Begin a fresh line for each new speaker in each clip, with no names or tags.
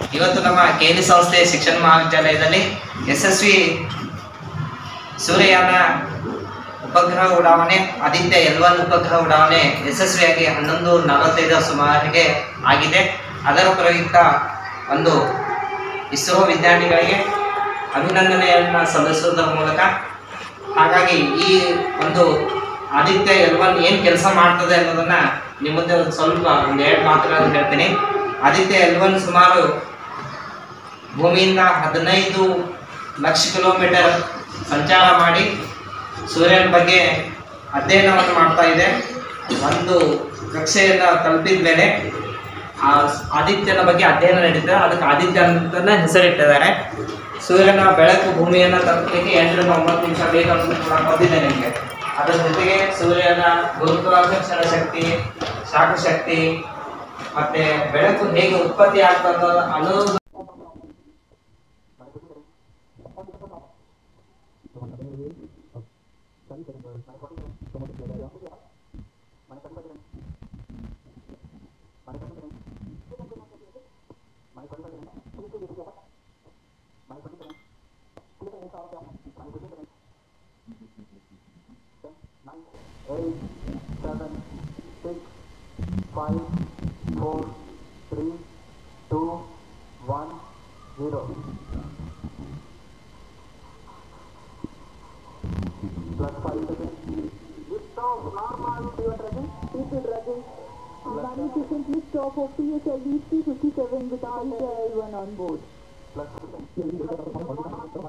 ಇವತ್ತು ನಮ್ಮ ಕೇಂದ್ರ ಸಂಸ್ಥೆ ಶಿಕ್ಷಣ ಮಹಾವಿದ್ಯಾಲಯದಲ್ಲಿ ಯಶಸ್ವಿ ಸೂರ್ಯಯಾನ ಉಪಗ್ರಹ ಉಡಾವಣೆ ಆದಿತ್ಯ ಎಲ್ ಒನ್ ಉಪಗ್ರಹ ಉಡಾವಣೆ ಯಶಸ್ವಿಯಾಗಿ ಹನ್ನೊಂದು ನಲವತ್ತೈದು ಸುಮಾರಿಗೆ ಆಗಿದೆ ಅದರ ಪ್ರಯುಕ್ತ ಒಂದು ಇಸ್ರೋ ವಿದ್ಯಾರ್ಥಿಗಳಿಗೆ ಅಭಿನಂದನೆಯನ್ನು ಸಲ್ಲಿಸುವುದರ ಮೂಲಕ ಹಾಗಾಗಿ ಈ ಒಂದು ಆದಿತ್ಯ ಎಲ್ ಒನ್ ಏನು ಕೆಲಸ ಮಾಡ್ತದೆ ಅನ್ನೋದನ್ನ ನಿಮ್ಮ ಮುಂದೆ ಒಂದು ಸ್ವಲ್ಪ ಒಂದು ಎರಡು ಮಾತುಗಳನ್ನು ಹೇಳ್ತೀನಿ ಆದಿತ್ಯ ಎಲ್ ಒನ್ ಸುಮಾರು ಭೂಮಿಯಿಂದ ಹದಿನೈದು ಲಕ್ಷ ಕಿಲೋಮೀಟರ್ ಸಂಚಾರ ಮಾಡಿ ಸೂರ್ಯನ ಬಗ್ಗೆ ಅಧ್ಯಯನವನ್ನು ಮಾಡ್ತಾ ಇದೆ ಒಂದು ಕಕ್ಷೆಯನ್ನು ತಲುಪಿದ ಮೇಲೆ ಆ ಆದಿತ್ಯನ ಬಗ್ಗೆ ಅಧ್ಯಯನ ನಡೀತದೆ ಅದಕ್ಕೆ ಆದಿತ್ಯ ಅಂತಲೇ ಹೆಸರಿಟ್ಟಿದ್ದಾರೆ ಸೂರ್ಯನ ಬೆಳಕು ಭೂಮಿಯನ್ನು ತಲುಪಲಿಕ್ಕೆ ಎಂಟರಿಂದ ಒಂಬತ್ತು ನಿಮಿಷ ಬೇಕಂತ ಕೂಡ ಬಂದಿದೆ ನಿಮಗೆ ಅದರ ಜೊತೆಗೆ ಸೂರ್ಯನ ಗುರುತ್ವಾಕರ್ಷಣ ಶಕ್ತಿ ಶಾಖ ಶಕ್ತಿ ಮತ್ತೆ ಬೆಳಕು ಹೇಗೆ ಉತ್ಪತ್ತಿ ಆಗ್ತದ ಅನ್ನೋದು
eight, seven, six, five, four, three, two, one, zero. Plus five seconds. Lift off normal to your tracking.
Keep it running. Magnificently stop of PSLV 357 with RTL1 on board.
Plus seconds.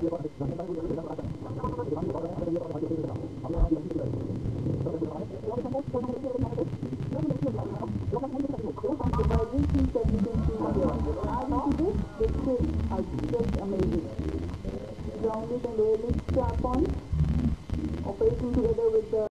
Emergency technician team here. Adding to this, the skills are just amazing. Grounded and airlift strap on. Operating together with the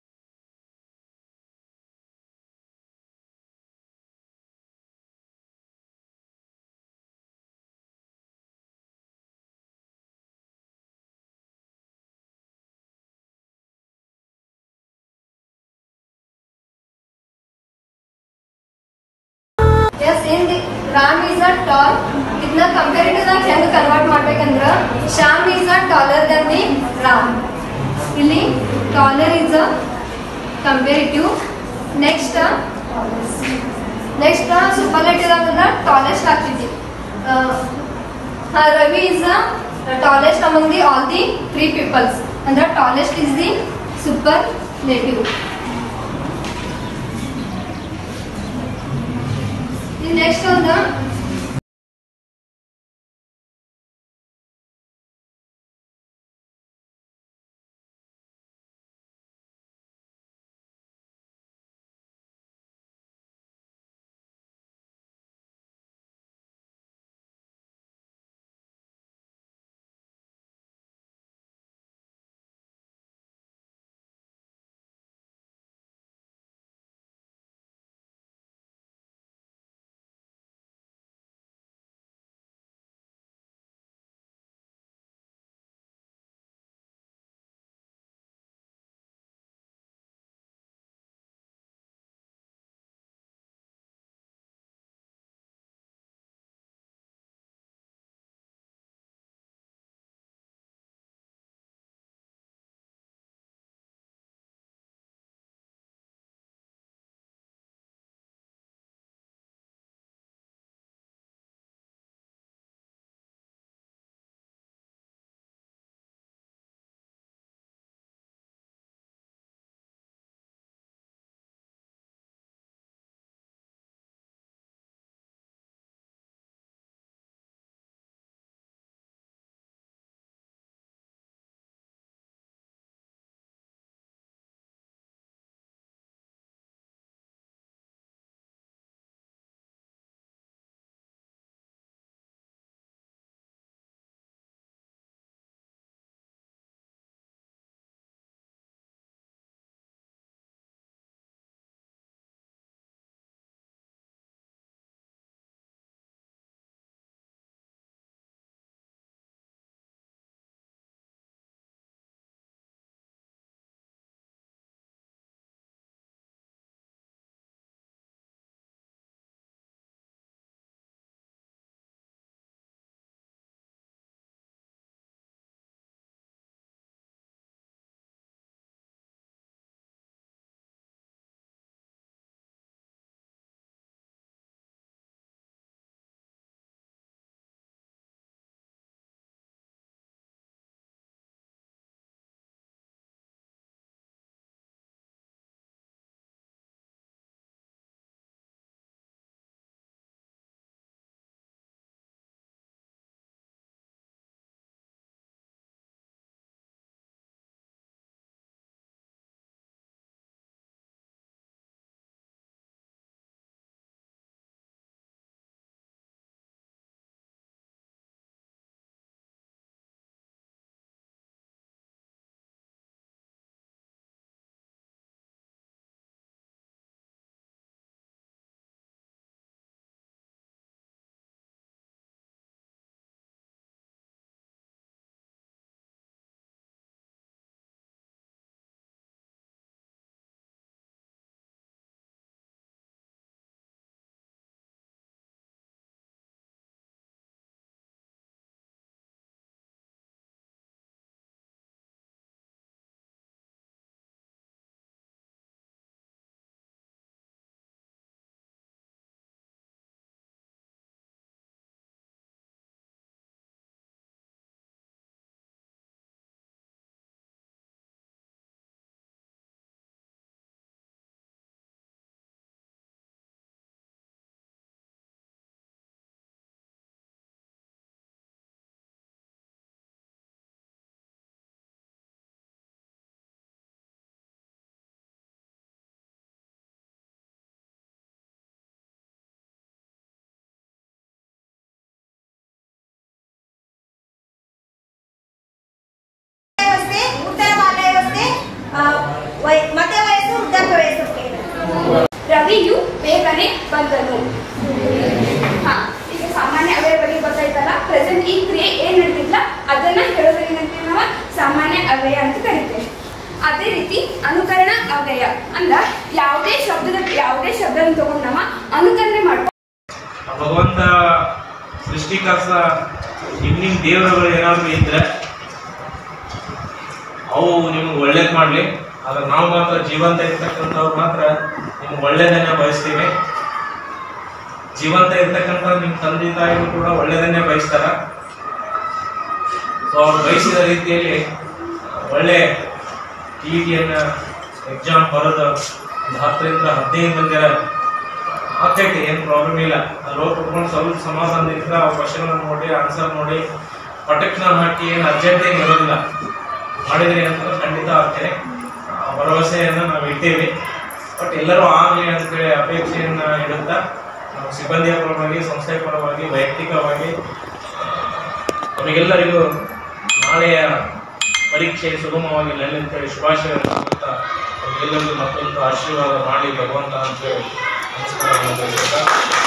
as in the Ram is a tall ಇದನ್ನ comparative ಆಗಿ ಹೆಂಗೆ convert ಮಾಡ್ಬೇಕಂದ್ರ Shyam is a taller than the Ram ಇಲ್ಲಿ taller is a comparative next next superlative ಅಂದ್ರೆ tallest ಆಗ್ತೈತಿ Ravi is a tallest among the all the three peoples ಅಂದ್ರೆ tallest is the superlative next ಒಂದು
ರೀತಿ ಅನುಕರಣ ಅವ್ಯಯ ಅಂದ್ರ ಯಾವುದೇ ಶಬ್ದದ ಯಾವುದೇ ಶಬ್ದನ ತಗೊಂಡ್ ನಾವ ಅನುಕರಣೆ ಮಾಡ್ಕೊ
ಆ ಭಗವಂತ ಸೃಷ್ಟಿಕರ್ತ ನಿಮ್ ನಿಮ್ ದೇವರುಗಳು ಏನಾದ್ರು ಇದ್ರೆ ಅವು ನಿಮ್ಗೆ ಒಳ್ಳೇದ್ ಮಾಡ್ಲಿ ಆದ್ರೆ ನಾವು ಮಾತ್ರ ಜೀವಂತ ಇರ್ತಕ್ಕಂಥವ್ರು ಮಾತ್ರ ನಿಮ್ಗೆ ಒಳ್ಳೇದನ್ನೇ ಬಯಸ್ತೀವಿ ಜೀವಂತ ಇರ್ತಕ್ಕಂಥ ನಿಮ್ಮ ತಂದೆ ತಾಯಿಗಳು ಕೂಡ ಒಳ್ಳೇದನ್ನೇ ಬಯಸ್ತಾರ ಸೊ ಅವ್ರು ಬಯಸಿದ ರೀತಿಯಲ್ಲಿ ಒಳ್ಳೆ ಟಿ ಟಿಯನ್ನು ಎಕ್ಸಾಮ್ ಬರೋದು ಒಂದು ಹತ್ತರಿಂದ ಹದಿನೈದು ಮಂದಿ ಆಗ್ತೈತಿ ಏನು ಪ್ರಾಬ್ಲಮ್ ಇಲ್ಲ ಅಲ್ಲಿ ಹೋಗಿ ಕುತ್ಕೊಂಡು ಸ್ವಲ್ಪ ಸಮಾಧಾನದಿಂದ ಆ ಕ್ವಶನ್ ನೋಡಿ ಆನ್ಸರ್ ನೋಡಿ ಪಟಕ್ನ ಹಾಕಿ ಏನು ಅರ್ಜೆಂಟ್ ಏನು ಇರೋದಿಲ್ಲ ಮಾಡಿದ್ರಿ ಅಂತ ಖಂಡಿತ ಆಗ್ತೇನೆ ಆ ಭರವಸೆಯನ್ನು ನಾವು ಇಟ್ಟೇವೆ ಬಟ್ ಎಲ್ಲರೂ ಆಗಲಿ ಅಂತೇಳಿ ಅಪೇಕ್ಷೆಯನ್ನು ಇಡುತ್ತಾ ನಾವು ಸಿಬ್ಬಂದಿಯ ಪರವಾಗಿ ಸಂಸ್ಥೆಯ ಪರವಾಗಿ ವೈಯಕ್ತಿಕವಾಗಿ ನಮಗೆಲ್ಲರಿಗೂ ನಾಳೆಯ ಪರೀಕ್ಷೆ ಸುಗಮವಾಗಿ ನಡೆಯಲಿ ಅಂತೇಳಿ ಶುಭಾಶಯವನ್ನು ಕೊಡ್ತಾ ನಮಗೆಲ್ಲರಿಗೂ ಮತ್ತೊಂದು ಆಶೀರ್ವಾದ ಮಾಡಿ ಭಗವಂತ ಅಂತೇಳಿ ನಮಸ್ಕಾರವನ್ನು ತಿಳಿಸುತ್ತಾ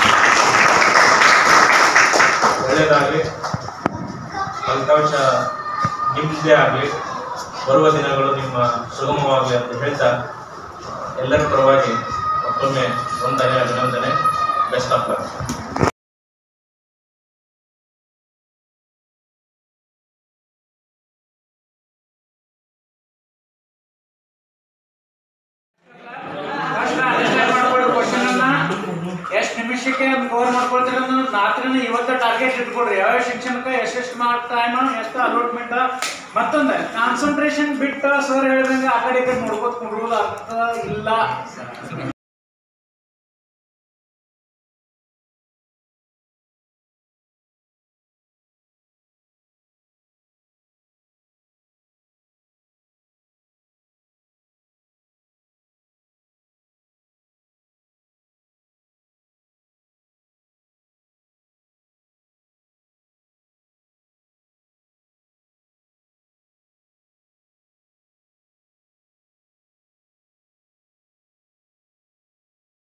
ಒಳ್ಳೆಯದಾಗಲಿ ಫಲಿತಾಂಶ ನಿಮ್ಮದೇ ಆಗಲಿ ಬರುವ ದಿನಗಳು ನಿಮ್ಮ ಸುಗಮವಾಗಲಿ ಅಂತ ಹೇಳ್ತಾ ಎಲ್ಲರ ಪರವಾಗಿ ಮತ್ತೊಮ್ಮೆ ಒಂದನೇ ಅಭಿನಂದನೆ ಬೆಸ್ಟ್ ಆಫ್ ಲಕ್
ಎಷ್ಟು ನಿಮಿಷಕ್ಕೆ ಕವರ್ ಮಾಡ್ಕೊಳ್ತೀರ ಅನ್ನೋದು ರಾತ್ರಿನ ಇವತ್ತ ಟಾರ್ಗೆಟ್ ಇಟ್ಕೊಡ್ರಿ ಯಾವ ಶಿಕ್ಷಣಕ್ಕೆ ಎಷ್ಟೆಷ್ಟು ಮಾರ್ಕ್ ಟೈಮ್ ಎಷ್ಟು ಅಲೋಟ್ಮೆಂಟ್ ಮತ್ತೊಂದು ಕಾನ್ಸಂಟ್ರೇಷನ್ ಬಿಟ್ಟು ಸರ್ ಹೇಳಿದಂಗೆ ಆ ಕಡೆ ಈ ಕಡೆ ನೋಡ್ಕೋತ ಕುಂಡ್ರೋದು ಅರ್ಥ ಇಲ್ಲ